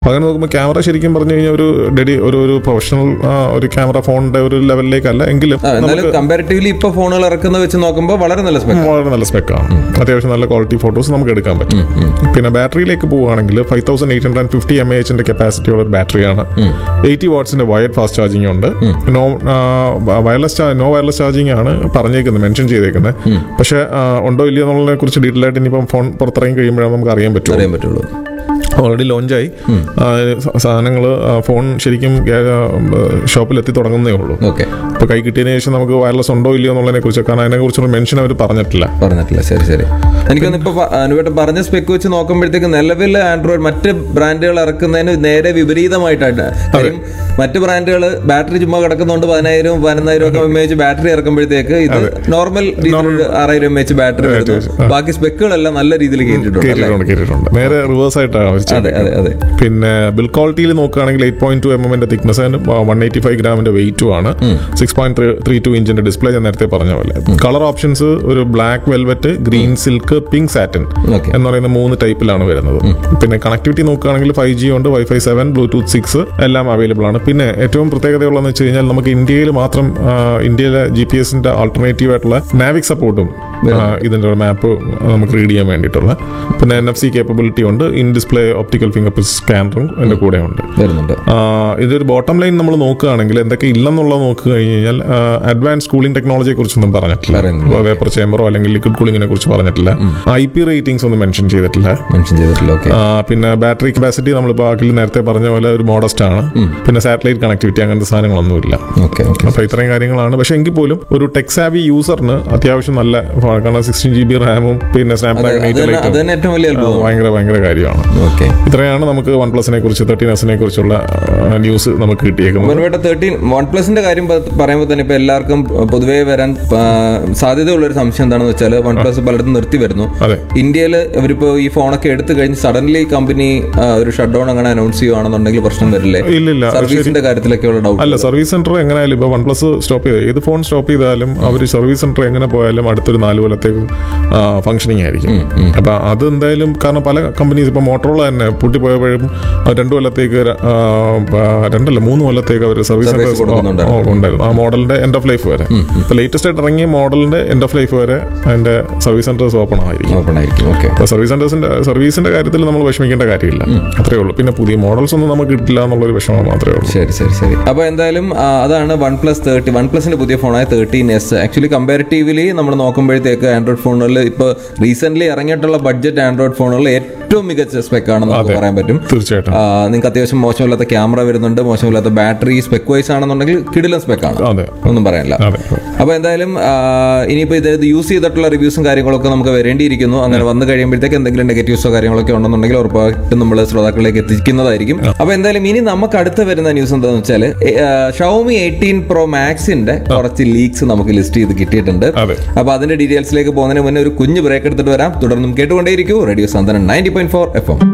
അങ്ങനെ നോക്കുമ്പോൾ ക്യാമറ ശരിക്കും പറഞ്ഞു കഴിഞ്ഞാൽ ഒരു ഡെഡി ഒരു ഒരു പ്രൊഫഷണൽ ഒരു ക്യാമറ ഫോണിന്റെ ഒരു ലെവലിലേക്കല്ല എങ്കിലും ആ, എന്നാലും കമ്പാരിറ്റീവ്ലി ഇപ്പൊ ഫോണുകൾ ഇറക്കുന്നത് വെച്ച് നോക്കുമ്പോൾ വളരെ നല്ല സ്പെക് വളരെ നല്ല സ്പെക്കാണ് അത്യാവശ്യം നല്ല ക്വാളിറ്റി ഫോട്ടോസ് നമുക്ക് എടുക്കാൻ പറ്റും പിന്നെ ബാറ്ററിയിലേക്ക് പോവുകയാണെങ്കിൽ five thousand eight hundred fifty M എച്ചിന്റെ കപ്പാസിറ്റി ഉള്ള ഒരു ബാറ്ററിയാണ് എയ്റ്റി വാട്ട്സിന്റെ വയർഡ് ഫാസ്റ്റ് ചാർജിങ് ഉണ്ട് no wireless no wireless charging ആണ് പറഞ്ഞേക്കുന്നത് മെൻഷൻ ചെയ്തേക്കുന്നത് പക്ഷെ ആ, ഉണ്ടോ ഇല്ലയോ എന്നുള്ളതിനെ കുറിച്ച് ഡീറ്റെയിൽ ആയിട്ട് ഇനിയിപ്പം ഫോൺ പുറത്തിറങ്ങി കഴിയുമ്പോഴാണ് നമുക്ക് അറിയാൻ പറ്റും അറിയാൻ പറ്റുള്ളൂ ഓൾറെഡി ലോഞ്ചായി സാധനങ്ങൾ ഫോൺ ശരിക്കും ഷോപ്പിൽ എത്തി തുടങ്ങുന്നേ ഉള്ളൂ ഓക്കെ ഇപ്പൊ കൈ കിട്ടിയതിന് ശേഷം നമുക്ക് വയർലെസ് ഉണ്ടോ ഇല്ലയോ എന്നുള്ളതിനെ കുറിച്ച് കാരണം അതിനെ കുറിച്ചുള്ള മെൻഷൻ അവർ പറഞ്ഞിട്ടില്ല പറഞ്ഞിട്ടില്ല ശരി ശരി എനിക്കൊന്ന് ഇപ്പൊ പ- അനുവേട്ടൻ പറഞ്ഞ സ്പെക്ക് വെച്ച് നോക്കുമ്പോഴത്തേക്ക് നിലവിൽ ആൻഡ്രോയിഡ് മറ്റ് ബ്രാൻഡുകൾ ഇറക്കുന്നതിന് നേരെ വിപരീതമായിട്ടാണ് കാര്യം മറ്റ് ബ്രാൻഡുകൾ ബാറ്ററി ചുമ്മാ കിടക്കുന്നതുകൊണ്ട് പതിനായിരം പതിനൊന്നായിരം ഒക്കെ എം എച്ച് ബാറ്ററി ഇറക്കുമ്പോഴത്തേക്ക് ഇത് നോർമൽ ആറായിരം എം എച്ച് ബാറ്ററി വരുന്നു ബാക്കി സ്പെക്കുകളെല്ലാം നല്ല രീതിയിൽ കേട്ടിട്ടുണ്ട് അല്ലേ? കേട്ടിട്ടുണ്ട് കേട്ടിട്ടുണ്ട് നേരെ റിവേഴ്സ് ആയിട്ടാണ് അവർ അതെ അതെ അതെ പിന്നെ ബിൽ ക്വാളിറ്റിയിൽ നോക്കുകയാണെങ്കിൽ എയ്റ്റ് പോയിന്റ് ടു എം എമ്മിന്റെ തിക്നെസ് വൺ എയ്റ്റി ഫൈവ് ഗ്രാമിന്റെ വെയിറ്റും ആണ് സിക്സ് പോയിന്റ് ത്രീ ടു ഇഞ്ചിന്റെ ഡിസ്പ്ലേ ഞാൻ നേരത്തെ പറഞ്ഞ പോലെ കളർ ഓപ്ഷൻസ് ഒരു black velvet green silk pink satin Okay. എന്ന് പറയുന്ന മൂന്ന് ടൈപ്പിലാണ് വരുന്നത് പിന്നെ കണക്ടിവിറ്റി നോക്കുകയാണെങ്കിൽ ഫൈവ് ജി ഉണ്ട് വൈഫൈ സെവൻ ബ്ലൂടൂത്ത് സിക്സ് എല്ലാം അവൈലബിൾ ആണ് പിന്നെ ഏറ്റവും പ്രത്യേകതയുള്ളതെന്ന് വെച്ച് കഴിഞ്ഞാൽ നമുക്ക് ഇന്ത്യയിൽ മാത്രം ആ, ഇന്ത്യയിലെ ജി പി എസിന്റെ ആൾട്ടർനേറ്റീവ് ആയിട്ടുള്ള നാവിക് സപ്പോർട്ടും ഇതിന്റെ മാപ്പ് നമുക്ക് റീഡ് ചെയ്യാൻ വേണ്ടിയിട്ടുള്ള പിന്നെ എൻ എഫ് സി കേപ്പബിലിറ്റി ഉണ്ട് in display optical fingerprint സ്കാനറും എൻ്റെ കൂടെ ഉണ്ട് വരുന്നുണ്ട് ആ, ഇതൊരു ബോട്ടം ലൈൻ നമ്മൾ നോക്കുകയാണെങ്കിൽ എന്തൊക്കെ ഇല്ലെന്നുള്ളത് നോക്കുക കഴിഞ്ഞാൽ അഡ്വാൻസ് കൂളിംഗ് ടെക്നോളജിയെ കുറിച്ചൊന്നും പറഞ്ഞിട്ടില്ല പറയുന്നില്ല. വേപ്പർ ചേമ്പറോ അല്ലെങ്കിൽ ലിക്വിഡ് കൂളിങ്ങിനെ കുറിച്ച് പറഞ്ഞിട്ടില്ല ഐ പി റേറ്റിംഗ്സ് ഒന്നും മെൻഷൻ ചെയ്തിട്ടില്ല മെൻഷൻ ചെയ്തിട്ടില്ല ഓക്കെ ആ, പിന്നെ ബാറ്ററി കപ്പാസിറ്റി നമ്മൾ ബാക്കിൽ നേരത്തെ പറഞ്ഞ പോലെ ഒരു മോഡസ്റ്റ് ആണ് പിന്നെ സാറ്റലൈറ്റ് കണക്ടിവിറ്റി അങ്ങനത്തെ സാധനങ്ങളൊന്നുമില്ല ഓക്കെ ഓക്കെ അപ്പൊ ഇത്രയും കാര്യങ്ങളാണ് പക്ഷെ എങ്കിൽ പോലും ഒരു ടെക്സാവി യൂസറിന് അത്യാവശ്യം നല്ല phone ആണ്. കാരണം സിക്സ്റ്റീൻ ജി ബി റാമും പിന്നെ സ്നാപ്ഡ്രാഗൺ അത് എയ്റ്റ് തന്നെ അത് തന്നെ ഏറ്റവും വലിയ അത്ഭുതം ഭയങ്കര ഭയങ്കര കാര്യമാണ് ഓക്കെ ഇത്രയാണ് നമുക്ക് വൺ പ്ലസിനെ കുറിച്ച് തേർട്ടീൻ എസിനെ കുറിച്ചുള്ള ന്യൂസ് നമുക്ക് കിട്ടിയേക്കുന്നത് വൺവേട്ട തേർട്ടീൻ വൺ പ്ലസിന്റെ കാര്യം പ- പറയുമ്പോൾ തന്നെ ഇപ്പൊ എല്ലാവർക്കും പൊതുവേ വരാൻ ആ, സാധ്യതയുള്ള ഒരു സംശയം എന്താണെന്ന് വെച്ചാൽ വൺ പ്ലസ് പലയിടത്തും നിർത്തി വരുന്നു അതെ ഇന്ത്യയിൽ ഇവരിപ്പോ ഈ ഫോണൊക്കെ എടുത്തു കഴിഞ്ഞ് സഡൻലി കമ്പനി ഒരു ഷട്ട് ഡൗൺ അങ്ങനെ അനൗൺസ് ചെയ്യുവാണെന്നുണ്ടെങ്കിൽ പ്രശ്നം വരില്ലേ ഇല്ലില്ല സർവീസിന്റെ കാര്യത്തിലൊക്കെയുള്ള ഡൗട്ട് അല്ല സർവീസ് സെന്റർ എങ്ങനെയായാലും ഇപ്പൊ വൺ പ്ലസ് സ്റ്റോപ്പ് ചെയ്ത് ഏത് ഫോൺ സ്റ്റോപ്പ് ചെയ്താലും അവർ സർവീസ് സെന്റർ എങ്ങനെ പോയാലും അടുത്തൊരു നാല് കൊല്ലത്തേക്ക് ഫംഗ്ഷനിങ് ആയിരിക്കും അപ്പൊ അത് എന്തായാലും കാരണം പല കമ്പനീസ് ഇപ്പൊ മോട്ടോറോള തന്നെ പൊട്ടിപ്പോയപ്പോഴും അത് രണ്ടു കൊല്ലത്തേക്ക് ര- ആ, ആ, രണ്ടല്ല മൂന്ന് കൊല്ലത്തേക്ക് അവർ സർവീസ് Service സെന്റർ കൊടുക്കുന്നുണ്ടായിരുന്നു. ഉണ്ടായിരുന്നു ആ മോഡലിന്റെ എൻഡ് ഓഫ് ലൈഫ് വരെ ഇപ്പൊ ലേറ്റസ്റ്റ് ആയിട്ട് ഇറങ്ങിയ മോഡലിന്റെ എൻഡ് ഓഫ് ലൈഫ് വരെ അതിന്റെ സർവീസ് സെന്റേഴ്സ് ഓപ്പൺ ആയിരിക്കും ഓപ്പൺ ആയിരിക്കും ഓക്കെ അപ്പൊ സർവീസ് സെന്റേഴ്സിന്റെ സർവീസിന്റെ കാര്യത്തിൽ നമ്മൾ വിഷമിക്കേണ്ട കാര്യമില്ല അത്രേ ഉള്ളൂ പിന്നെ പുതിയ മോഡൽസ് ഒന്നും നമുക്ക് കിട്ടില്ല എന്നുള്ളൊരു വിഷമം മാത്രമേ ഉള്ളൂ ശരി ശരി ശരി അപ്പൊ എന്തായാലും ആ, അതാണ് വൺ പ്ലസ് തേർട്ടി വൺ പ്ലസിന്റെ പുതിയ ഫോണായ തേർട്ടീൻ എസ് ആക്ച്വലി കമ്പാരിറ്റീവ്ലി നമ്മൾ നോക്കുമ്പോഴത്തേക്ക് ആൻഡ്രോയിഡ് ഫോണുകളിൽ ഇപ്പൊ റീസെന്റ് ഇറങ്ങിയിട്ടുള്ള ബഡ്ജറ്റ് ആൻഡ്രോയിഡ് ഫോണുകളിൽ ഏറ്റവും മികച്ച സ്പെക് ആണെന്ന് നമുക്ക് പറയാൻ പറ്റും തീർച്ചയായിട്ടും നിങ്ങൾക്ക് അത്യാവശ്യം മോശമില്ലാത്ത ക്യാമറ വരുന്നുണ്ട് മോശമില്ലാത്ത ബാറ്ററി സ്പെക് വൈസ് ആണെന്നുണ്ടെങ്കിൽ കിടിലൻ സ്പെക് ആണ് അതെ ഒന്നും പറയാനില്ല അതെ അപ്പൊ എന്തായാലും ആ, ഇനിയിപ്പോ ഇത് യൂസ് ചെയ്തിട്ടുള്ള റിവ്യൂസും കാര്യങ്ങളൊക്കെ നമുക്ക് വരേണ്ടിയിരിക്കുന്നു അങ്ങനെ വന്നു കഴിയുമ്പോഴത്തേക്ക് എന്തെങ്കിലും നെഗറ്റീവ്സോ കാര്യങ്ങളൊക്കെ ഉണ്ടെന്നുണ്ടെങ്കിൽ ഉറപ്പായിട്ടും നമ്മൾ ശ്രോതാക്കളിലേക്ക് എത്തിക്കുന്നതായിരിക്കും അപ്പൊ എന്തായാലും ഇനി നമുക്ക് അടുത്ത് വരുന്ന ന്യൂസ് എന്താണെന്ന് വെച്ചാൽ ഷവമി എയ്റ്റീൻ പ്രോ മാക്സിന്റെ കുറച്ച് ലീക്സ് നമുക്ക് ലിസ്റ്റ് ചെയ്ത് കിട്ടിയിട്ടുണ്ട് അതെ അപ്പൊ അതിന്റെ ഡീറ്റെയിൽസിലേക്ക് പോകുന്നതിന് മുന്നേ ഒരു കുഞ്ഞ് ബ്രേക്ക് എടുത്തിട്ട് വരാം തുടർന്നും കേട്ടുകൊണ്ടേയിരിക്കൂ radio Santhanam ninety point four F M